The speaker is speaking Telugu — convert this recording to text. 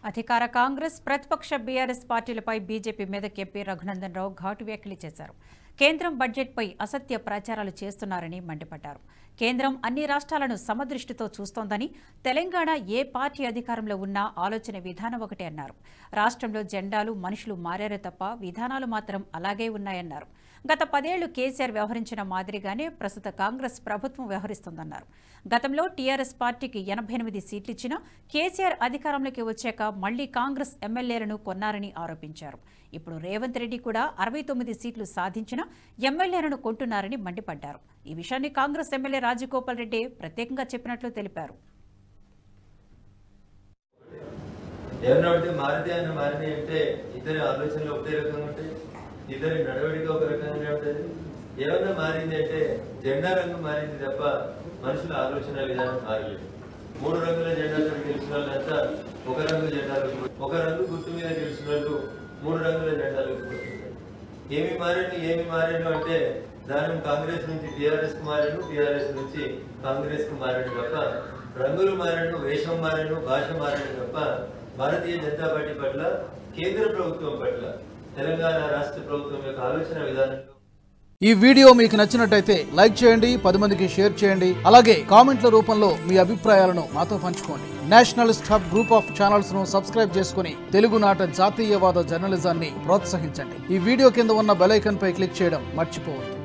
అధికార కాంగ్రెస్ ప్రతిపక్ష బీఆర్ఎస్ పార్టీలపై బీజేపీ మీదకి ఎంపీ రఘునందన్ రావు ఘాటు వ్యాఖ్యలు చేశారు కేంద్రం బడ్జెట్పై అసత్య ప్రచారాలు చేస్తున్నారని మండిపడ్డారు కేంద్రం అన్ని రాష్ట్రాలను సమదృష్టితో చూస్తోందని తెలంగాణ ఏ పార్టీ అధికారంలో ఉన్నా ఆలోచన విధానం ఒకటే అన్నారు రాష్ట్రంలో జెండాలు మనుషులు మారారే తప్ప విధానాలు మాత్రం అలాగే ఉన్నాయన్నారు గత పదేళ్లు కేసీఆర్ వ్యవహరించిన మాదిరిగానే ప్రస్తుత కాంగ్రెస్ ప్రభుత్వం వ్యవహరిస్తోందన్నారు గతంలో టీఆర్ఎస్ పార్టీకి ఎనభై ఎనిమిది సీట్లిచ్చినా కేసీఆర్ అధికారంలోకి వచ్చాక మళ్లీ కాంగ్రెస్ ఎమ్మెల్యేలను కొన్నారని ఆరోపించారు ఇప్పుడు రేవంత్ రెడ్డి కూడా అరవై తొమ్మిది సీట్లు సాధించిన ఎమ్మెల్యేలను కొంటున్నారని మండిపడ్డారు ఈ విషయాన్ని కాంగ్రెస్ ఎమ్మెల్యే రాజగోపాల్ రెడ్డి ప్రత్యేకంగా చెప్పినట్లు తెలిపారు ఏమన్నా ఉంటే మారితే అని మారినాయి అంటే ఇద్దరి ఆలోచనలు ఒకటే రకంగా ఉంటాయి ఇద్దరి నడవడిక ఒక రకంగానే ఉంటుంది ఏమన్నా మారింది అంటే జెండా రంగు మారింది తప్ప మనుషుల ఆలోచన విధానం మారలేదు మూడు రంగుల జెండాతో గెలిచిన వాళ్ళంతా ఒక రంగు జెండాలు ఒక రంగు గుర్తు మీద గెలిచిన వాళ్ళు మూడు రంగుల జెండాలు పోతున్నారు ఏమి మారాను ఏమి మారాను అంటే దానం కాంగ్రెస్ నుంచి టిఆర్ఎస్ కు మారాను టిఆర్ఎస్ నుంచి కాంగ్రెస్ కు మారాడు తప్ప రంగులు మారాను వేషం మారాను భాష మారాడు తప్ప భారతీయ జనతా పార్టీ పట్ల కేంద్ర ప్రభుత్వం పట్ల తెలంగాణ రాష్ట్ర ప్రభుత్వం యొక్క ఆలోచన విధానంలో ఈ వీడియో మీకు నచ్చినట్టయితే లైక్ చేయండి పది మందికి షేర్ చేయండి అలాగే కామెంట్ల రూపంలో మీ అభిప్రాయాలను మాతో పంచుకోండి nationalist hub group of channels ను సబ్స్క్రైబ్ చేసుకుని తెలుగునాట జాతీయవాద జర్నలిజాన్ని ప్రోత్సహించండి ఈ వీడియో కింద ఉన్న బెల్ ఐకాన్ పై క్లిక్ చేయడం మర్చిపోవద్దు